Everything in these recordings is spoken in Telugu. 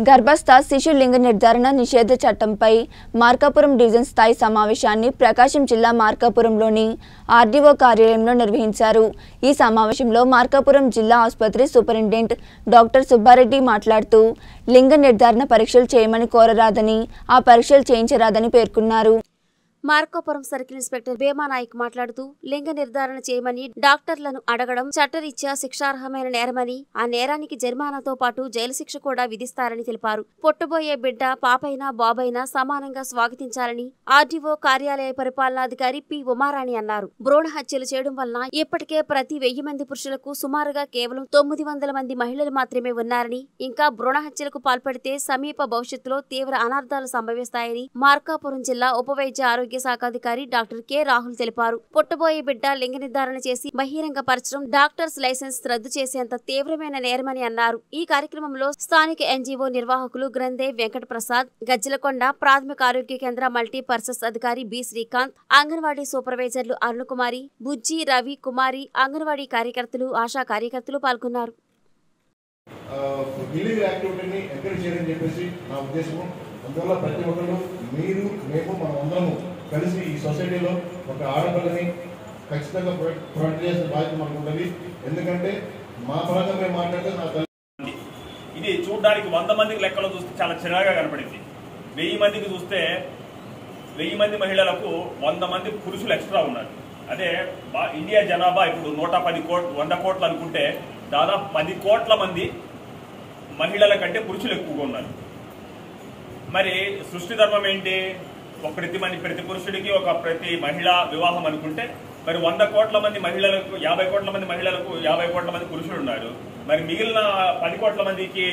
గర్భస్థ శిశు లింగ నిర్ధారణ నిషేధ చట్టంపై మార్కాపురం డివిజన్ స్థాయి సమావేశాన్ని ప్రకాశం జిల్లా మార్కాపురంలోని ఆర్డీఓ కార్యాలయంలో నిర్వహించారు ఈ సమావేశంలో మార్కాపురం జిల్లా ఆసుపత్రి సూపరింటెండెంట్ డాక్టర్ సుబ్బారెడ్డి మాట్లాడుతూ లింగ నిర్ధారణ పరీక్షలు చేయమని కోరరాదని ఆ పరీక్షలు చేయించరాదని పేర్కొన్నారు మార్కాపురం సర్కిల్ ఇన్స్పెక్టర్ భీమా నాయక్ మాట్లాడుతూ లింగ నిర్ధారణ చేయమని డాక్టర్లను అడగడం చట్టరీత్యా శిక్షార్హమైన నేరమని ఆ నేరానికి జరిమానాతో పాటు జైలు శిక్ష కూడా విధిస్తారని తెలిపారు పుట్టబోయే బిడ్డ పాపైనా బాబైనా సమానంగా స్వాగతించాలని ఆర్డీఓ కార్యాలయ పరిపాలనాధికారి పి ఉమారాణి అన్నారు భ్రూణ హత్యలు చేయడం వలన ఇప్పటికే ప్రతి వెయ్యి మంది పురుషులకు సుమారుగా కేవలం తొమ్మిది వందల మంది మహిళలు మాత్రమే ఉన్నారని ఇంకా భ్రూణ హత్యలకు పాల్పడితే సమీప భవిష్యత్తులో తీవ్ర అనార్థాలు సంభవిస్తాయని మార్కాపురం జిల్లా ఉప వైద్య ఆరోగ్య శాఖాధికారి డాక్టర్ కె రాహుల్ తెలిపారు పుట్టబోయే బిడ్డ లింగ నిర్ధారణ చేసి బహిరంగ పరచడం డాక్టర్స్ లైసెన్స్ రద్దు చేసేంత తీవ్రమైన నేరమని అన్నారు ఈ కార్యక్రమంలో స్థానిక ఎన్జీఓ నిర్వాహకులు గ్రంథే వెంకట ప్రసాద్ గజ్జలకొండ ప్రాథమిక ఆరోగ్య కేంద్ర మల్టీ పర్సస్ అధికారి బి శ్రీకాంత్ అంగన్వాడీ సూపర్వైజర్లు అరుణ్ కుమారి బుజ్జి రవి కుమారి అంగన్వాడీ కార్యకర్తలు ఆశా కార్యకర్తలు పాల్గొన్నారు బిలీవ్ యాక్టివిటీని ఎంకరేజ్ చేయని చెప్పేసి నా ఉద్దేశము అందువల్ల ప్రతి ఒక్కరు మీరు మేము మనం అందరము కలిసి ఈ సొసైటీలో ఒక ఆడపిల్లని ఖచ్చితంగా ప్రొటెక్ట్ ప్రొటెక్ట్ చేసిన బాధ్యత మనకు ఉంటుంది ఎందుకంటే మా పరంగా మేము మాట్లాడితే నా తల్లి ఉంది. ఇది చూడడానికి వంద మందికి లెక్కలో చూస్తే చాలా చిన్నగా కనపడింది వెయ్యి మందికి చూస్తే వెయ్యి మంది మహిళలకు వంద మంది పురుషులు ఎక్స్ట్రా ఉన్నారు అదే బా ఇండియా జనాభా ఇప్పుడు నూట పది కోట్ వంద కోట్లు అనుకుంటే దాదాపు పది కోట్ల మంది మహిళల కంటే పురుషులు ఎక్కువగా ఉన్నారు మరి సృష్టి ధర్మం ఏంటి ఒక ప్రతి మంది ప్రతి పురుషుడికి ఒక ప్రతి మహిళ వివాహం అనుకుంటే మరి వంద కోట్ల మంది మహిళలకు యాభై కోట్ల మంది మహిళలకు యాభై కోట్ల మంది పురుషులు ఉన్నారు మరి మిగిలిన పది కోట్ల మందికి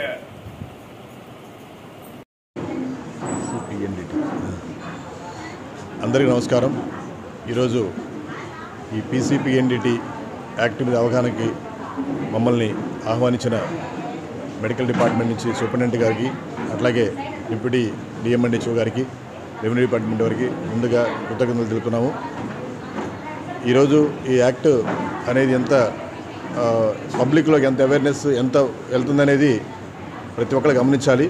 అందరికీ నమస్కారం ఈరోజు ఈ పీసీపీఎన్డిటి యాక్ట్ మీద అవగాహనకి మమ్మల్ని ఆహ్వానించిన మెడికల్ డిపార్ట్మెంట్ నుంచి సూపరింటెండెంట్ గారికి అట్లాగే డిప్యూటీ డిఎంఎన్హెచ్ఓ గారికి రెవెన్యూ డిపార్ట్మెంట్ వారికి ముందుగా కృతజ్ఞతలు తెలుపుతున్నాము ఈరోజు ఈ యాక్ట్ అనేది ఎంత ఆ, పబ్లిక్లోకి ఎంత అవేర్నెస్ ఎంత వెళ్తుందనేది ప్రతి ఒక్కరు గమనించాలి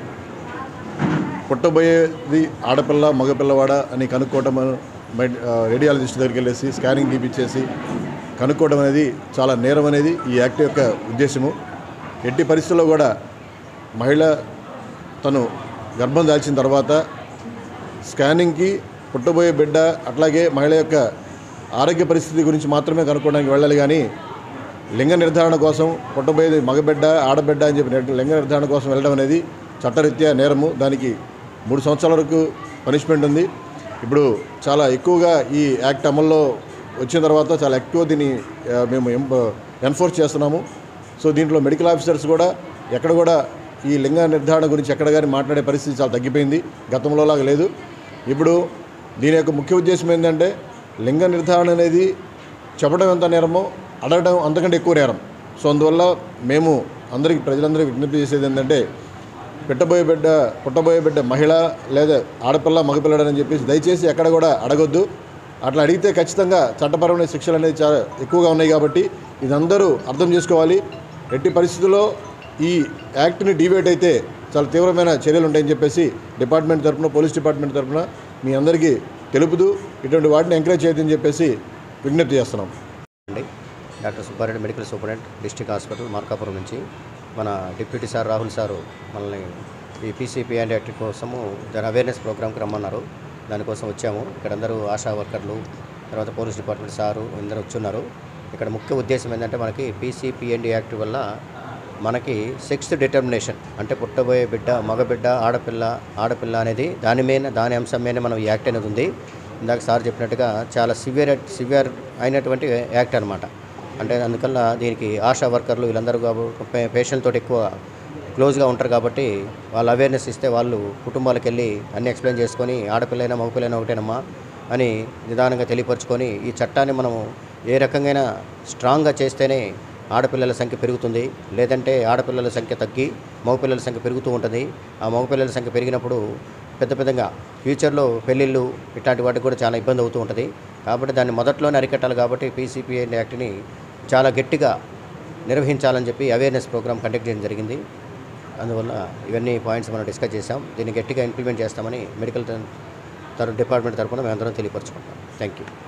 పుట్టబోయేది ఆడపిల్ల మగపిల్లవాడ అని కనుక్కోవటం మెడ్- ఆ, రేడియాలజిస్ట్ దగ్గరికి వెళ్ళేసి స్కానింగ్ తీపిచ్చేసి కనుక్కోవడం అనేది చాలా నేరం అనేది ఈ యాక్ట్ యొక్క ఉద్దేశము ఎట్టి పరిస్థితుల్లో కూడా మహిళ తను గర్భం దాల్చిన తర్వాత స్కానింగ్కి పుట్టబోయే బిడ్డ అట్లాగే మహిళ యొక్క ఆరోగ్య పరిస్థితి గురించి మాత్రమే కనుక్కోవడానికి వెళ్ళాలి కానీ లింగ నిర్ధారణ కోసం పుట్టబోయేది మగబిడ్డ ఆడబిడ్డ అని చెప్పి నిర్- లింగ నిర్ధారణ కోసం వెళ్ళడం అనేది చట్టరీత్యా నేరము దానికి మూడు సంవత్సరాల వరకు పనిష్మెంట్ ఉంది ఇప్పుడు చాలా ఎక్కువగా ఈ యాక్ట్ అమల్లో వచ్చిన తర్వాత చాలా ఎక్కువ దీన్ని ఆ, మేము ఎన్ఫోర్స్ చేస్తున్నాము సో దీంట్లో మెడికల్ ఆఫీసర్స్ కూడా ఎక్కడ కూడా ఈ లింగ నిర్ధారణ గురించి ఎక్కడ కానీ మాట్లాడే పరిస్థితి చాలా తగ్గిపోయింది గతంలో లాగా లేదు ఇప్పుడు దీని యొక్క ముఖ్య ఉద్దేశం ఏంటంటే లింగ నిర్ధారణ అనేది చెప్పడం ఎంత నేరమో అడగడం అంతకంటే ఎక్కువ నేరం సో అందువల్ల మేము అందరికీ ప్రజలందరికీ విజ్ఞప్తి చేసేది ఏంటంటే పెట్టబోయే బిడ్డ పుట్టబోయే బిడ్డ మహిళ లేదా ఆడపిల్ల మగపిల్లడని చెప్పేసి దయచేసి ఎక్కడ కూడా అడగొద్దు అట్లా అడిగితే ఖచ్చితంగా చట్టపరమైన శిక్షలు అనేది చాలా ఎక్కువగా ఉన్నాయి కాబట్టి ఇదందరూ అర్థం చేసుకోవాలి ఎట్టి పరిస్థితుల్లో ఈ యాక్ట్ని డివేట్ అయితే చాలా తీవ్రమైన చర్యలు ఉంటాయని చెప్పేసి డిపార్ట్మెంట్ తరఫున పోలీస్ డిపార్ట్మెంట్ తరఫున మీ అందరికీ తెలుపుతూ ఇటువంటి వాటిని ఎంకరేజ్ చేయొద్దని చెప్పేసి విజ్ఞప్తి చేస్తున్నాం అండి doctor Subba Reddy medical superintendent district hospital Markapuram నుంచి మన డిప్యూటీ సార్ రాహుల్ సారు మనల్ని ఈ పీసీపీ అండ్ యాక్ట్ కోసము దాని అవేర్నెస్ ప్రోగ్రామ్కి రమ్మన్నారు దానికోసం వచ్చాము ఇక్కడ అందరూ ఆశా వర్కర్లు తర్వాత పోలీస్ డిపార్ట్మెంట్ సారు అందరూ వచ్చున్నారు ఇక్కడ ముఖ్య ఉద్దేశం ఏంటంటే మనకి పీసీపీఎండి యాక్ట్ వల్ల మనకి సిక్స్త్ డిటర్మినేషన్ అంటే పుట్టబోయే బిడ్డ మగబిడ్డ ఆడపిల్ల ఆడపిల్ల అనేది దాని మీద దాని అంశం మీద మనం ఈ యాక్ట్ అనేది ఉంది ఇందాక సార్ చెప్పినట్టుగా చాలా సివియర్ సివియర్ అయినటువంటి యాక్ట్ అనమాట అంటే అందుకల్ల దీనికి ఆశా వర్కర్లు వీళ్ళందరూ కాబట్టి పేషెంట్ తోటి ఎక్కువ క్లోజ్గా ఉంటారు కాబట్టి వాళ్ళు అవేర్నెస్ ఇస్తే వాళ్ళు కుటుంబాలకు వెళ్ళి అన్నీ ఎక్స్ప్లెయిన్ చేసుకొని ఆడపిల్లైనా మగపిల్లైనా ఒకటేనమ్మా అని నిదానంగా తెలియపరుచుకొని ఈ చట్టాన్ని మనము ఏ రకంగా స్ట్రాంగ్గా చేస్తేనే ఆడపిల్లల సంఖ్య పెరుగుతుంది లేదంటే ఆడపిల్లల సంఖ్య తగ్గి మగపిల్లల సంఖ్య పెరుగుతూ ఉంటుంది ఆ మగపిల్లల సంఖ్య పెరిగినప్పుడు పెద్ద పెద్దగా ఫ్యూచర్లో పెళ్ళిళ్ళు ఇట్లాంటి వాటికి కూడా చాలా ఇబ్బంది అవుతూ ఉంటుంది కాబట్టి దాన్ని మొదట్లోనే అరికట్టాలి కాబట్టి పీసీపీ యాక్ట్ని చాలా గట్టిగా నిర్వహించాలని చెప్పి అవేర్నెస్ ప్రోగ్రామ్ కండక్ట్ చేయడం జరిగింది అందువల్ల ఇవన్నీ పాయింట్స్ మనం డిస్కస్ చేసాం దీన్ని గట్టిగా ఇంప్లిమెంట్ చేస్తామని మెడికల్ తర- డిపార్ట్మెంట్ తరఫున మేమందరం తెలియపరచుకుంటాం థ్యాంక్ యూ